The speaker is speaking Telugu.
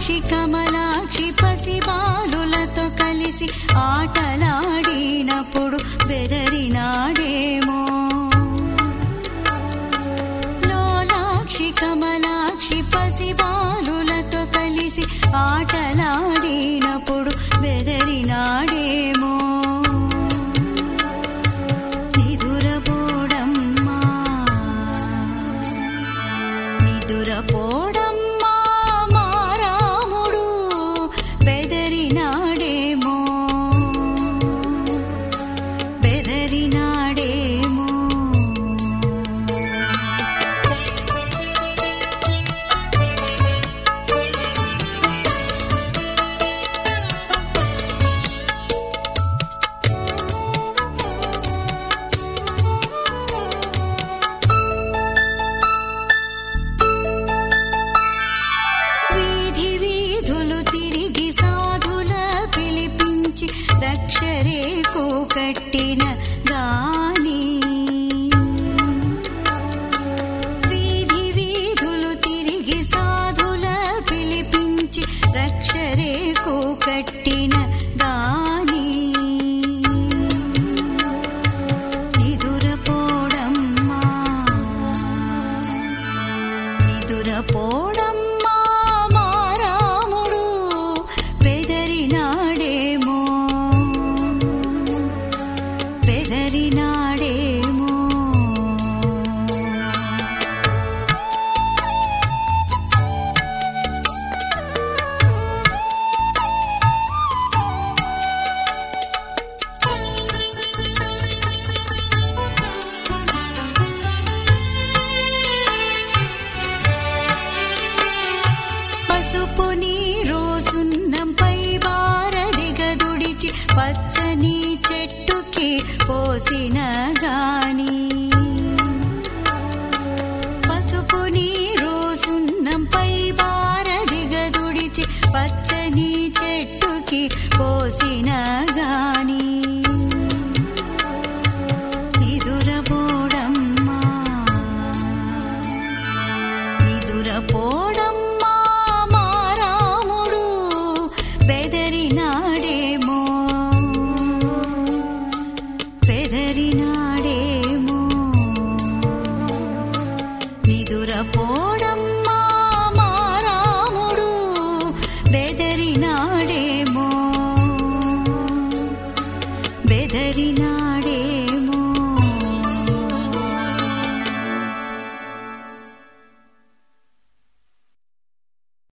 లోలాక్షి కమలాక్షి పసిబాలులతో కలిసి ఆటలాడినప్పుడు బెదరినాడేమో లోలాక్షి కమలాక్షి పసిబాలులతో కలిసి ఆటలాడినప్పుడు బెదరినాడేమో నిదురపోడమ్మా నిదురపోడమ్మా మా రాముడు బెదరినాడేమో బెదరినాడేమో వీధి వీధులు తిరిగి సాధుల పిలిపించి రక్షరేకు కట్టిన గాని వీధి వీధులు తిరిగి సాధుల పిలిపించి రక్షరేకు కట్టిన గాని నిదురపోడమ్మా నిదురపోడమ్మా మా రాముడు బెదరినాడేమో బెదరినాడేమో పసుపు నీరు సున్నంపై బారదిగదుడిచి పచ్చని చెట్టుకి పోసిన గాని